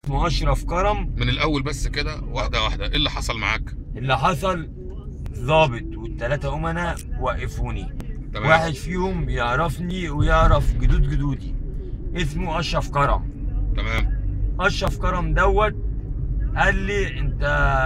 اسمه اشرف كرم من الاول بس كده واحده واحده ايه اللي حصل معاك اللي حصل ضابط والثلاثه امناء وقفوني تمام واحد فيهم يعرفني ويعرف جدود جدودي اسمه اشرف كرم تمام اشرف كرم دوت قال لي انت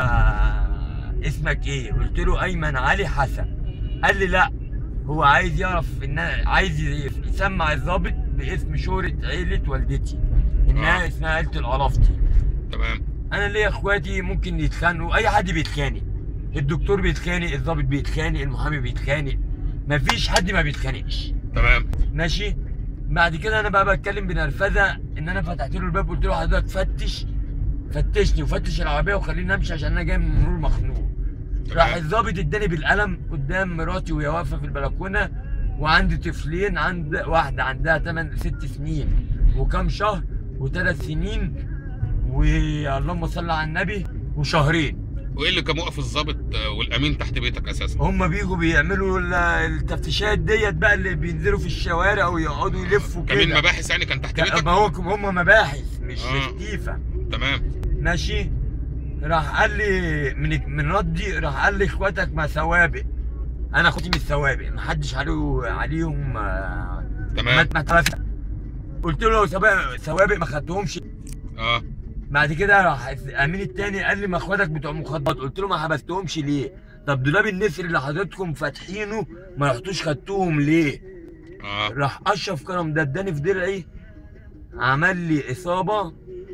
اسمك ايه قلت له ايمن علي حسن قال لي لا هو عايز يعرف ان أنا- عايز يسمع الضابط باسم شهرة عيلة والدتي انها آه. اسمها عيلة القرفتي تمام انا ليا اخواتي ممكن يتخانقوا اي حد بيتخانق الدكتور بيتخانق الضابط بيتخانق المحامي بيتخانق مفيش حد ما بيتخانقش تمام ماشي بعد كده انا بقى بتكلم بنرفزه ان انا فتحت له الباب قلت له حضرتك فتش فتشني وفتش العربيه وخليني امشي عشان انا جاي من مرور مخنوق راح تمام الضابط اداني بالقلم قدام مراتي وهي واقفه في البلكونه وعندي طفلين عند واحده عندها 8 ست سنين وكام شهر وثلاث سنين واللهم صل على النبي وشهرين وايه اللي كان موقف الضابط آه، والامين تحت بيتك اساسا هم بيجوا بيعملوا ال- التفتيشات ديت بقى اللي بينزلوا في الشارع ويقعدوا يلفوا كمين كده مباحث يعني كان تحت ك- بيتك ما هو هم مباحث مش آه. تفتيفه تمام ماشي راح قال لي من من ردي راح قال لي اخواتك ما سوابق انا اخواتي مش سوابق ما حدش عليه عليهم آه، ما تمام ما تعرفش. قلت له لو سوابق سوابق ما خدتهمش اه بعد كده راح الامين التاني قال لي ما اخواتك بتوع مخدرات قلت له ما حبستهمش ليه طب دولاب النسر اللي حضرتكم فاتحينه ما رحتوش خدتوهم ليه اه راح اشرف كرم ده اداني في درعي عمل لي اصابه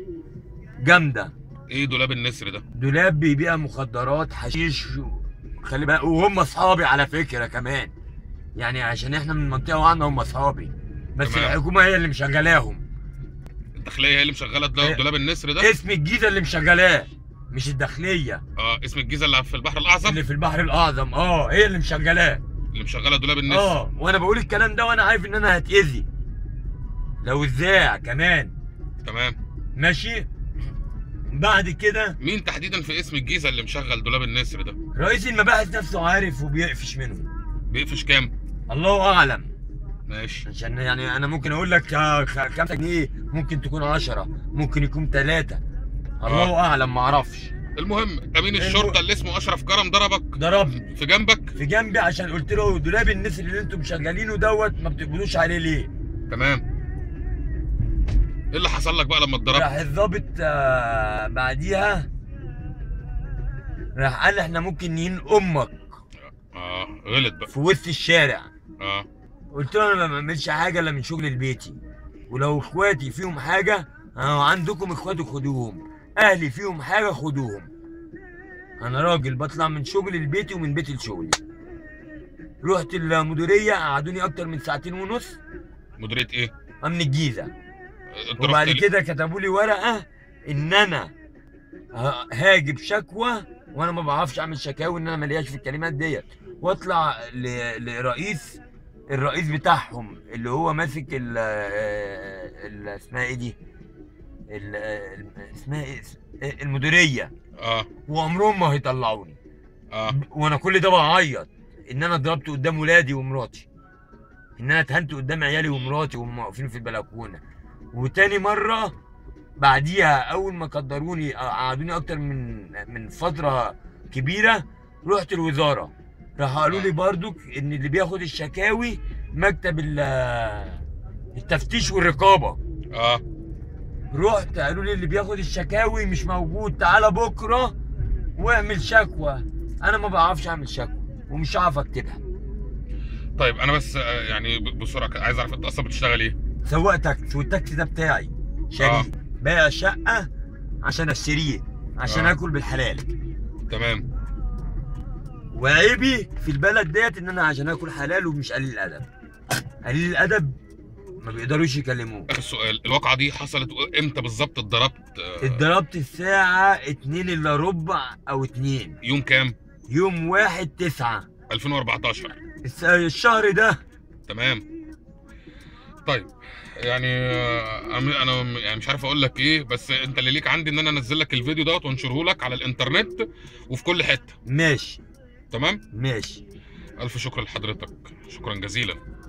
جامده ايه دولاب النسر ده دولاب بيبيع مخدرات حشيش خلي بالك وهم اصحابي على فكره كمان يعني عشان احنا من المنطقه وعنا هم اصحابي بس تمام. الحكومه هي اللي مشغلاهم الداخليه هي اللي مشغله دولاب إيه. دولاب النسر ده اسم الجيزه اللي مشغلاه مش الداخليه اه اسم الجيزه اللي في البحر الاعظم اللي في البحر الاعظم اه هي اللي مشغلاه اللي مشغله دولاب النسر اه وانا بقول الكلام ده وانا عارف ان انا هتاذي لو ازاع كمان تمام ماشي بعد كده مين تحديدا في اسم الجيزه اللي مشغل دولاب النسر ده رئيس المباحث نفسه عارف وبيقفش منهم بيقفش كام الله اعلم ماشي عشان يعني انا ممكن اقول لك آه، خ- خمسة جنيه ممكن تكون عشرة ممكن يكون ثلاثة الله اعلم ما اعرفش المهم امين الم- الشرطه اللي اسمه اشرف كرم ضربك ضربني في جنبك في جنبي عشان قلت له دولاب النسر اللي انتم مشغلينه دوت ما بتقبلوش عليه ليه تمام ايه اللي حصل لك بقى لما اتضربت راح الضابط آه، بعديها راح قال احنا ممكن نهين امك اه غلط بقى في وسط الشارع اه قلت له انا ما بعملش حاجه الا من شغل البيتي ولو اخواتي فيهم حاجه اه عندكم اخواتي خدوهم اهلي فيهم حاجه خدوهم انا راجل بطلع من شغل البيتي ومن بيتي لشغلي رحت المديريه قعدوني اكتر من ساعتين ونص مديريه ايه امن الجيزه اتضربت وبعد ليه؟ كده كتبوا لي ورقه ان انا ه- هاجب شكوى وانا ما بعرفش اعمل شكاوي ان انا ملياش في الكلمات ديت واطلع ل- لرئيس الرئيس بتاعهم اللي هو ماسك ال ال- اسمها ايه دي ال- ال- اسمها ايه المديريه اه وعمرهم ما هيطلعوني اه وانا كل ده بعيط ان انا ضربت قدام ولادي ومراتي ان انا اتهنت قدام عيالي ومراتي وهم واقفين في البلكونه وتاني مره بعديها اول ما قدروني قعدوني اكتر من من فتره كبيره رحت الوزاره راح قالوا لي برضك ان اللي بياخد الشكاوي مكتب ال- التفتيش والرقابه اه رحت قالوا لي اللي بياخد الشكاوي مش موجود تعالى بكره واعمل شكوى انا ما بعرفش اعمل شكوى ومش هعرف اكتبها طيب انا بس آه، يعني ب- بسرعه كده عايز اعرف انت اصلا بتشتغل ايه سواق تاكسي والتاكسي ده بتاعي شريك بايع شقه عشان اشتريه عشان آه. اكل بالحلال تمام وعيبي في البلد ديت ان انا عشان اكل حلال ومش قليل الادب قليل الادب ما بيقدروش يكلموه اخر سؤال الواقعه دي حصلت امتى بالظبط اتضربت آه، اتضربت الساعة اتنين الا ربع او اتنين يوم كام يوم واحد تسعة 2014 الس- الشهر ده تمام طيب يعني آه، انا أنا يعني مش عارف اقول لك ايه بس انت اللي ليك عندي ان انا انزل لك الفيديو دوت وانشره لك على الانترنت وفي كل حته ماشي تمام ماشي الف شكر لحضرتك شكرا جزيلا